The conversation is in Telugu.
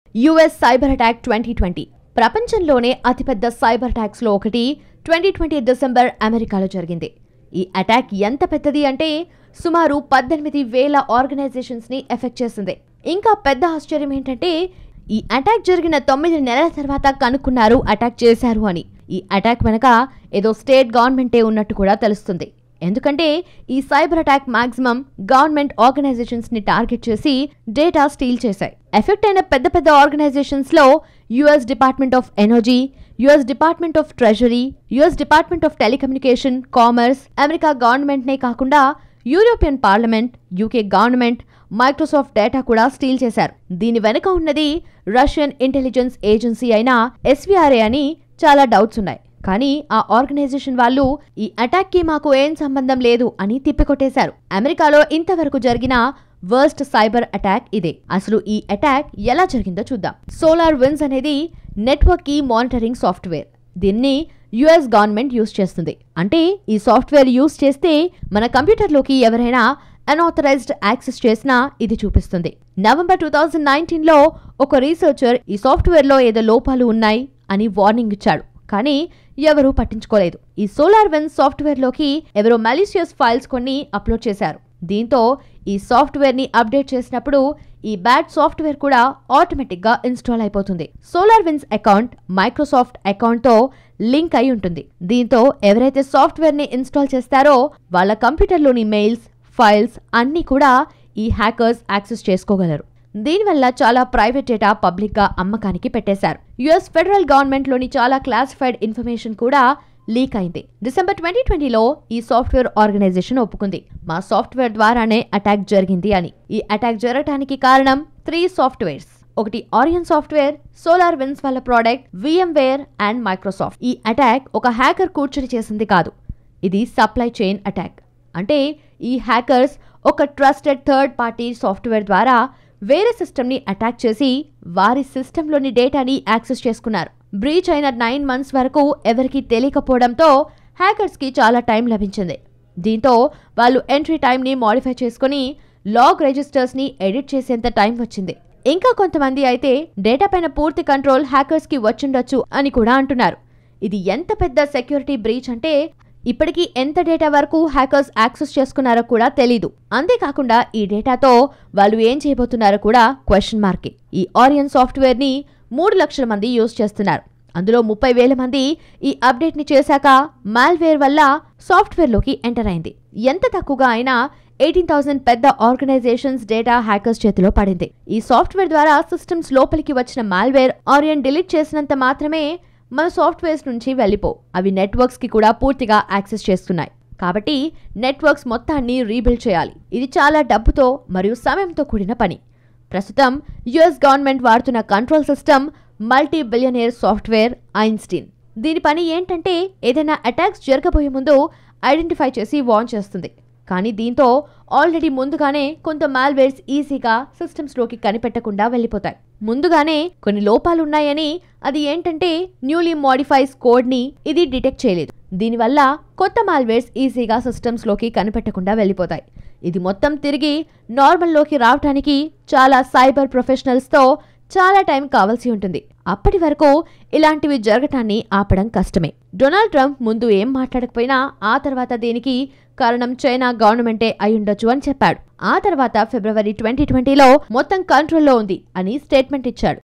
US cyber attack twenty twenty ప్రపంచంలోనే అతిపెద్ద సైబర్ అటాక్స్ లో ఒకటి ట్వంటీ ట్వంటీ డిసెంబర్ అమెరికాలో జరిగింది ఈ అటాక్ ఎంత పెద్దది అంటే సుమారు పద్దెనిమిది వేల ఆర్గనైజేషన్స్ ని ఎఫెక్ట్ చేసింది ఇంకా పెద్ద ఆశ్చర్యం ఏంటంటే ఈ అటాక్ జరిగిన తొమ్మిది నెలల తర్వాత కనుక్కున్నారు అటాక్ చేశారు అని ఈ అటాక్ వెనక ఏదో స్టేట్ గవర్నమెంటే ఉన్నట్టు కూడా తెలుస్తుంది ఎందుకంటే ఈ cyber attack maximum government organisations ని టార్గెట్ చేసి డేటా స్టీల్ చేశాయి ఎఫెక్ట్ అయిన పెద్ద పెద్ద ఆర్గనైజేషన్స్ లో US department of energy US department of treasury US department of telecommunication commerce America government నే కాకుండా European parliament UK government Microsoft data కూడా స్టీల్ చేశారు దీని వెనుక ఉన్నది రష్యన్ ఇంటెలిజెన్స్ ఏజెన్సీ అయిన ఎస్వీఆర్ఏ అని చాలా డౌట్స్ ఉన్నాయి కానీ ఆ ఆర్గనైజేషన్ వాళ్ళు ఈ అటాక్ కి మాకు ఏం సంబంధం లేదు అని తిప్పికొట్టేశారు అమెరికాలో ఇంతవరకు జరిగిన వర్స్ట్ సైబర్ అటాక్ ఇదే అసలు ఈ అటాక్ ఎలా జరిగిందో చూద్దాం సోలార్ విన్స్ అనేది నెట్వర్క్ కి మానిటరింగ్ సాఫ్ట్వేర్ దీన్ని యుఎస్ గవర్నమెంట్ యూస్ చేస్తుంది అంటే ఈ సాఫ్ట్వేర్ యూస్ చేస్తే మన కంప్యూటర్లోకి ఎవరైనా అన్ఆథరైజ్డ్ యాక్సెస్ చేసినా ఇది చూపిస్తుంది నవంబర్ టూ థౌజండ్ నైన్టీన్లో ఒక రీసెర్చర్ ఈ సాఫ్ట్వేర్లో ఏదో లోపాలు ఉన్నాయి అని వార్నింగ్ ఇచ్చాడు కానీ ఎవరూ పట్టించుకోలేదు ఈ సోలార్ వెన్ సాఫ్ట్వేర్లోకి ఎవరో మాలిషియస్ ఫైల్స్ కొన్ని అప్లోడ్ చేశారు దీంతో ఈ సాఫ్ట్వేర్ని అప్డేట్ చేసినప్పుడు ఈ బ్యాడ్ సాఫ్ట్వేర్ కూడా ఆటోమేటిక్గా ఇన్స్టాల్ అయిపోతుంది సోలార్ విన్స్ అకౌంట్ మైక్రోసాఫ్ట్ అకౌంట్తో లింక్ అయి ఉంటుంది దీంతో ఎవరైతే సాఫ్ట్వేర్ని ఇన్స్టాల్ చేస్తారో వాళ్ళ కంప్యూటర్లోని మెయిల్స్ ఫైల్స్ అన్నీ కూడా ఈ హ్యాకర్స్ యాక్సెస్ చేసుకోగలరు దీనివల్ల చాలా ప్రైవేట్ డేటా పబ్లిక్ గా అమ్మకానికి పెట్టేశారు యుఎస్ ఫెడరల్ గవర్నమెంట్ లోని చాలా క్లాసిఫైడ్ ఇన్ఫర్మేషన్ కూడా లీక్ అయింది డిసెంబర్ ట్వంటీ ట్వంటీలో ఈ సాఫ్ట్వేర్ ఆర్గనైజేషన్ ఒప్పుకుంది మా సాఫ్ట్వేర్ ద్వారానే అటాక్ జరిగింది అని ఈ అటాక్ జరగటానికి కారణం త్రీ సాఫ్ట్వేర్స్ ఒకటి ఆరియన్ సాఫ్ట్వేర్ సోలార్ విన్స్ వాళ్ళ ప్రోడక్ట్ విఎంవేర్ అండ్ మైక్రోసాఫ్ట్ ఈ అటాక్ ఒక హ్యాకర్ కూర్చుని చేసింది కాదు ఇది సప్లై చైన్ అటాక్ అంటే ఈ హ్యాకర్స్ ఒక ట్రస్టెడ్ థర్డ్ పార్టీ సాఫ్ట్వేర్ ద్వారా వేరే సిస్టమ్ని అటాక్ చేసి వారి సిస్టంలోని డేటాని యాక్సెస్ చేసుకున్నారు బ్రీచ్ అయిన నైన్ మంత్స్ వరకు ఎవరికీ తెలియకపోవడంతో హ్యాకర్స్కి చాలా టైం లభించింది దీంతో వాళ్ళు ఎంట్రీ టైంని మాడిఫై చేసుకుని లాగ్ రిజిస్టర్స్ని ఎడిట్ చేసేంత టైం వచ్చింది ఇంకా కొంతమంది అయితే డేటా పైన పూర్తి కంట్రోల్ హ్యాకర్స్కి వచ్చిండొచ్చు అని కూడా అంటున్నారు ఇది ఎంత పెద్ద సెక్యూరిటీ బ్రీచ్ అంటే ఇప్పటికీ ఎంత డేటా వరకు హ్యాకర్స్ యాక్సెస్ చేసుకున్నారో కూడా తెలీదు అంతేకాకుండా ఈ డేటాతో వాళ్ళు ఏం చేయబోతున్నారో కూడా క్వశ్చన్ మార్కే ఈ ఆరియన్ సాఫ్ట్వేర్ ని మూడు లక్షల మంది యూజ్ చేస్తున్నారు అందులో ముప్పై వేల మంది ఈ అప్డేట్ ని చేశాక మాల్వేర్ వల్ల సాఫ్ట్వేర్ లోకి ఎంటర్ అయింది ఎంత తక్కువగా అయినా ఎయిటీన్ థౌసండ్ పెద్ద ఆర్గనైజేషన్స్ డేటా హ్యాకర్స్ చేతిలో పడింది ఈ సాఫ్ట్వేర్ ద్వారా సిస్టమ్స్ లోపలికి వచ్చిన మాల్వేర్ ఆరియన్ డిలీట్ చేసినంత మాత్రమే మన సాఫ్ట్వేర్స్ నుంచి వెళ్ళిపో అవి నెట్వర్క్స్ కి కూడా పూర్తిగా యాక్సెస్ చేస్తున్నాయి కాబట్టి నెట్వర్క్స్ మొత్తాన్ని రీబిల్డ్ చేయాలి ఇది చాలా డబ్బుతో మరియు సమయంతో కూడిన పని ప్రస్తుతం యుఎస్ గవర్నమెంట్ వాడుతున్న control system multi billionaire software Einstein దీని పని ఏంటంటే ఏదైనా అటాక్స్ జరగబోయే ముందు ఐడెంటిఫై చేసి వార్న్ చేస్తుంది కానీ దీంతో ఆల్రెడీ ముందుగానే కొంత మాల్వేర్స్ ఈజీగా సిస్టమ్స్లోకి కనిపెట్టకుండా వెళ్ళిపోతాయి ముందుగానే కొన్ని లోపాలున్నాయని అది ఏంటంటే న్యూలీ మోడిఫైస్ కోడ్ని ఇది డిటెక్ట్ చేయలేదు దీనివల్ల కొత్త మాల్వేర్స్ ఈజీగా సిస్టమ్స్లోకి కనిపెట్టకుండా వెళ్ళిపోతాయి ఇది మొత్తం తిరిగి నార్మల్లోకి రావటానికి చాలా సైబర్ ప్రొఫెషనల్స్తో చాలా టైం కావాల్సి ఉంటుంది అప్పటి వరకు ఇలాంటివి జరగటాన్ని ఆపడం కష్టమే డొనాల్డ్ ట్రంప్ ముందు ఏం మాట్లాడకపోయినా ఆ తర్వాత దీనికి కారణం చైనా గవర్నమెంటే అయ్యుండొచ్చు అని చెప్పాడు ఆ తర్వాత ఫిబ్రవరి ట్వంటీ ట్వంటీలో మొత్తం కంట్రోల్లో ఉంది అని స్టేట్మెంట్ ఇచ్చాడు